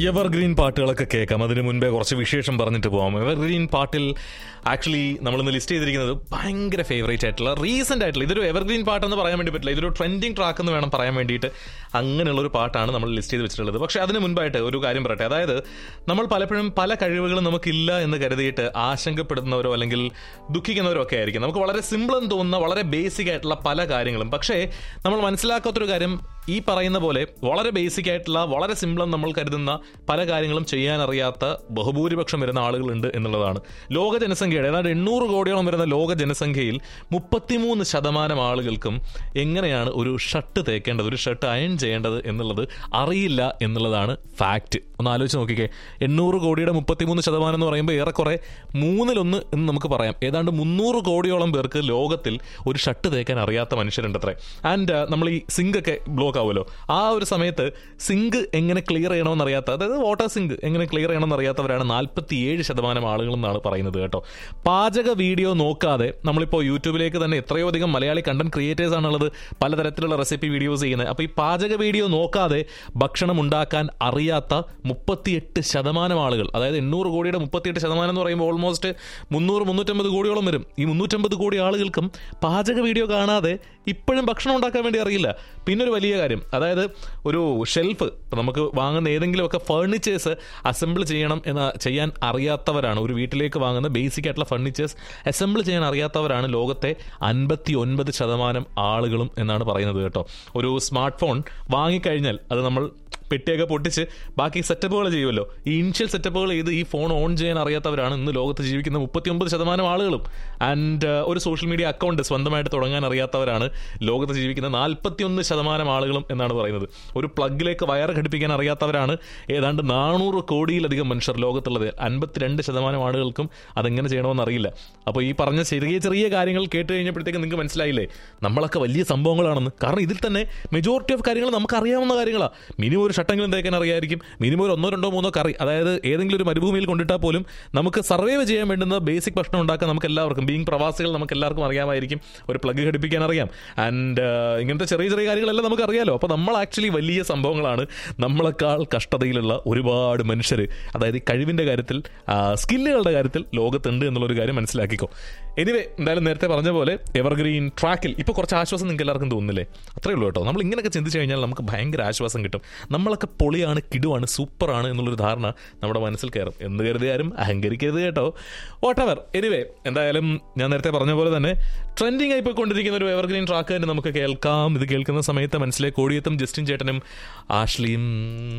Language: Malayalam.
എവർഗ്രീൻ പാട്ടുകളൊക്കെ കേൾക്കാം അതിന് മുൻപേ കുറച്ച് വിശേഷം പറഞ്ഞിട്ട് പോകാം എവർഗ്രീൻ പാട്ടിൽ ആക്ച്വലി നമ്മളിന്ന് ലിസ്റ്റ് ചെയ്തിരിക്കുന്നത് ഭയങ്കര ഫേവറേറ്റ് ആയിട്ടുള്ള റീസെന്റ് ആയിട്ടുള്ള ഇതൊരു എവർഗ്രീൻ പാട്ടെന്ന് പറയാൻ വേണ്ടി പറ്റില്ല ഇതൊരു ട്രെൻഡിങ് ട്രാക്ക് എന്ന് വേണം പറയാൻ വേണ്ടിയിട്ട് അങ്ങനെയുള്ള ഒരു പാട്ടാണ് നമ്മൾ ലിസ്റ്റ് ചെയ്ത് വെച്ചിട്ടുള്ളത് പക്ഷേ അതിന് മുൻപായിട്ട് ഒരു കാര്യം പറയട്ടെ അതായത് നമ്മൾ പലപ്പോഴും പല കഴിവുകളും നമുക്കില്ല എന്ന് കരുതിയിട്ട് ആശങ്കപ്പെടുന്നവരോ അല്ലെങ്കിൽ ദുഃഖിക്കുന്നവരോ ഒക്കെ ആയിരിക്കും നമുക്ക് വളരെ സിമ്പിൾ എന്ന് തോന്നുന്ന വളരെ ബേസിക് ആയിട്ടുള്ള പല കാര്യങ്ങളും പക്ഷേ നമ്മൾ മനസ്സിലാക്കാത്തൊരു കാര്യം ഈ പറയുന്ന പോലെ വളരെ ബേസിക് ആയിട്ടുള്ള വളരെ സിമ്പിൾ നമ്മൾ കരുതുന്ന പല കാര്യങ്ങളും ചെയ്യാൻ അറിയാത്ത ബഹുഭൂരിപക്ഷം വരുന്ന ആളുകളുണ്ട് എന്നുള്ളതാണ് ലോക ജനസംഖ്യയുടെ ഏതാണ്ട് എണ്ണൂറ് കോടിയോളം വരുന്ന ലോക ജനസംഖ്യയിൽ മുപ്പത്തിമൂന്ന് ശതമാനം ആളുകൾക്കും എങ്ങനെയാണ് ഒരു ഷർട്ട് തേക്കേണ്ടത് ഒരു ഷർട്ട് അയൺ ചെയ്യേണ്ടത് എന്നുള്ളത് അറിയില്ല എന്നുള്ളതാണ് ഫാക്റ്റ് ഒന്ന് ആലോചിച്ച് നോക്കിക്കേ എണ്ണൂറ് കോടിയുടെ മുപ്പത്തിമൂന്ന് ശതമാനം എന്ന് പറയുമ്പോൾ ഏറെക്കുറെ മൂന്നിലൊന്ന് എന്ന് നമുക്ക് പറയാം ഏതാണ്ട് മുന്നൂറ് കോടിയോളം പേർക്ക് ലോകത്തിൽ ഒരു ഷർട്ട് തേക്കാൻ അറിയാത്ത മനുഷ്യരുണ്ട് അത്രേ ആൻഡ് നമ്മൾ ഈ സിങ്ക് ഒക്കെ ബ്ലോക്ക് ആവുമല്ലോ ആ ഒരു സമയത്ത് സിങ്ക് എങ്ങനെ ക്ലിയർ ചെയ്യണമെന്ന് അറിയാത്ത അതായത് വാട്ടർ സിങ്ക് എങ്ങനെ ക്ലിയർ ചെയ്യണമെന്ന് അറിയാത്തവരാണ് നാൽപ്പത്തിയേഴ് ശതമാനം ആളുകൾ എന്നാണ് പറയുന്നത് കേട്ടോ പാചക വീഡിയോ നോക്കാതെ നമ്മളിപ്പോൾ യൂട്യൂബിലേക്ക് തന്നെ എത്രയോ അധികം മലയാളി കണ്ടന്റ് ക്രിയേറ്റേഴ്സ് ആണുള്ളത് പലതരത്തിലുള്ള റെസിപ്പി വീഡിയോസ് ചെയ്യുന്നത് അപ്പോൾ ഈ പാചക വീഡിയോ നോക്കാതെ ഭക്ഷണം ഉണ്ടാക്കാൻ അറിയാത്ത മുപ്പത്തിയെട്ട് ശതമാനം ആളുകൾ അതായത് എണ്ണൂറ് കോടിയുടെ മുപ്പത്തിയെട്ട് ശതമാനം എന്ന് പറയുമ്പോൾ ഓൾമോസ്റ്റ് മുന്നൂറ് മുന്നൂറ്റമ്പത് കോടിയോളം വരും ഈ മുന്നൂറ്റമ്പത് കോടി ആളുകൾക്കും പാചക വീഡിയോ കാണാതെ ഇപ്പോഴും ഭക്ഷണം ഉണ്ടാക്കാൻ വേണ്ടി അറിയില്ല പിന്നെ ഒരു വലിയ കാര്യം അതായത് ഒരു ഷെൽഫ് നമുക്ക് വാങ്ങുന്ന ഏതെങ്കിലുമൊക്കെ ഫർണിച്ചേഴ്സ് അസംബിൾ ചെയ്യണം എന്ന് ചെയ്യാൻ അറിയാത്തവരാണ് ഒരു വീട്ടിലേക്ക് വാങ്ങുന്ന ബേസിക് ആയിട്ടുള്ള ഫർണിച്ചേഴ്സ് അസംബിൾ ചെയ്യാൻ അറിയാത്തവരാണ് ലോകത്തെ അൻപത്തി ഒൻപത് ശതമാനം ആളുകളും എന്നാണ് പറയുന്നത് കേട്ടോ ഒരു സ്മാർട്ട് ഫോൺ വാങ്ങിക്കഴിഞ്ഞാൽ അത് നമ്മൾ പെട്ടിയൊക്കെ പൊട്ടിച്ച് ബാക്കി സെറ്റപ്പുകൾ ചെയ്യുമല്ലോ ഈ ഇനിഷ്യൽ സെറ്റപ്പുകൾ ചെയ്ത് ഈ ഫോൺ ഓൺ ചെയ്യാൻ അറിയാത്തവരാണ് ഇന്ന് ലോകത്ത് ജീവിക്കുന്ന മുപ്പത്തിയൊമ്പത് ശതമാനം ആളുകളും ആൻഡ് ഒരു സോഷ്യൽ മീഡിയ അക്കൗണ്ട് സ്വന്തമായിട്ട് തുടങ്ങാൻ അറിയാത്തവരാണ് ലോകത്ത് ജീവിക്കുന്ന നാൽപ്പത്തിയൊന്ന് ശതമാനം ആളുകളും എന്നാണ് പറയുന്നത് ഒരു പ്ലഗിലേക്ക് വയർ ഘടിപ്പിക്കാൻ അറിയാത്തവരാണ് ഏതാണ്ട് നാനൂറ് കോടിയിലധികം മനുഷ്യർ ലോകത്തുള്ളത് അൻപത്തിരണ്ട് ശതമാനം ആളുകൾക്കും അതെങ്ങനെ ചെയ്യണമെന്ന് അറിയില്ല അപ്പോൾ ഈ പറഞ്ഞ ചെറിയ ചെറിയ കാര്യങ്ങൾ കേട്ട് കഴിഞ്ഞപ്പോഴത്തേക്ക് നിങ്ങൾക്ക് മനസ്സിലായില്ലേ നമ്മളൊക്കെ വലിയ സംഭവങ്ങളാണെന്ന് കാരണം ഇതിൽ തന്നെ മെജോറിറ്റി ഓഫ് കാര്യങ്ങൾ നമുക്ക് അറിയാവുന്ന കാര്യങ്ങളാണ് മിനിമം ഒരു ഷട്ടെങ്കിലും തേക്കാൻ അറിയായിരിക്കും മിനിമം ഒരു ഒന്നോ രണ്ടോ മൂന്നോ കറി അതായത് ഏതെങ്കിലും ഒരു മരുഭൂമിയിൽ കൊണ്ടിട്ടാൽ പോലും നമുക്ക് സർവൈവ് ചെയ്യാൻ വേണ്ടുന്ന ബേസിക് ഭക്ഷണം ഉണ്ടാക്കാൻ നമുക്ക് എല്ലാവർക്കും ബീങ് പ്രവാസികൾ നമുക്ക് എല്ലാവർക്കും അറിയാമായിരിക്കും ഒരു പ്ലഗ് ഘടിപ്പിക്കാൻ അറിയാം ആൻഡ് ഇങ്ങനത്തെ ചെറിയ ചെറിയ കാര്യങ്ങളെല്ലാം നമുക്ക് അറിയാലോ അപ്പോൾ നമ്മൾ ആക്ച്വലി വലിയ സംഭവങ്ങളാണ് നമ്മളെക്കാൾ കഷ്ടതയിലുള്ള ഒരുപാട് മനുഷ്യർ അതായത് ഈ കഴിവിൻ്റെ കാര്യത്തിൽ സ്കില്ലുകളുടെ കാര്യത്തിൽ ലോകത്തുണ്ട് എന്നുള്ളൊരു കാര്യം മനസ്സിലാക്കിക്കോ എനിവേ എന്തായാലും നേരത്തെ പറഞ്ഞ പോലെ എവർഗ്രീൻ ട്രാക്കിൽ ഇപ്പോൾ കുറച്ച് ആശ്വാസം നിങ്ങൾക്ക് എല്ലാവർക്കും തോന്നുന്നില്ലേ അത്രേ ഉള്ളൂ കേട്ടോ നമ്മൾ ഇങ്ങനെയൊക്കെ ചിന്തിച്ചു കഴിഞ്ഞാൽ നമുക്ക് ഭയങ്കര ആശ്വാസം കിട്ടും നമ്മളൊക്കെ പൊളിയാണ് കിടുവാണ് സൂപ്പറാണ് എന്നുള്ളൊരു ധാരണ നമ്മുടെ മനസ്സിൽ കയറും എന്ന് കരുതിയാരും അഹങ്കരിക്കരുത് കേട്ടോ വാട്ടവർ എനിവേ എന്തായാലും ഞാൻ നേരത്തെ പറഞ്ഞ പോലെ തന്നെ ട്രെൻഡിങ് ആയി പോയിക്കൊണ്ടിരിക്കുന്ന ഒരു എവർഗ്രീൻ ട്രാക്ക് തന്നെ നമുക്ക് കേൾക്കാം ഇത് കേൾക്കുന്ന സമയത്ത് മനസ്സിലേക്ക് ഓടിയെത്തും ജസ്റ്റിൻ ചേട്ടനും ആഷ്ലിയും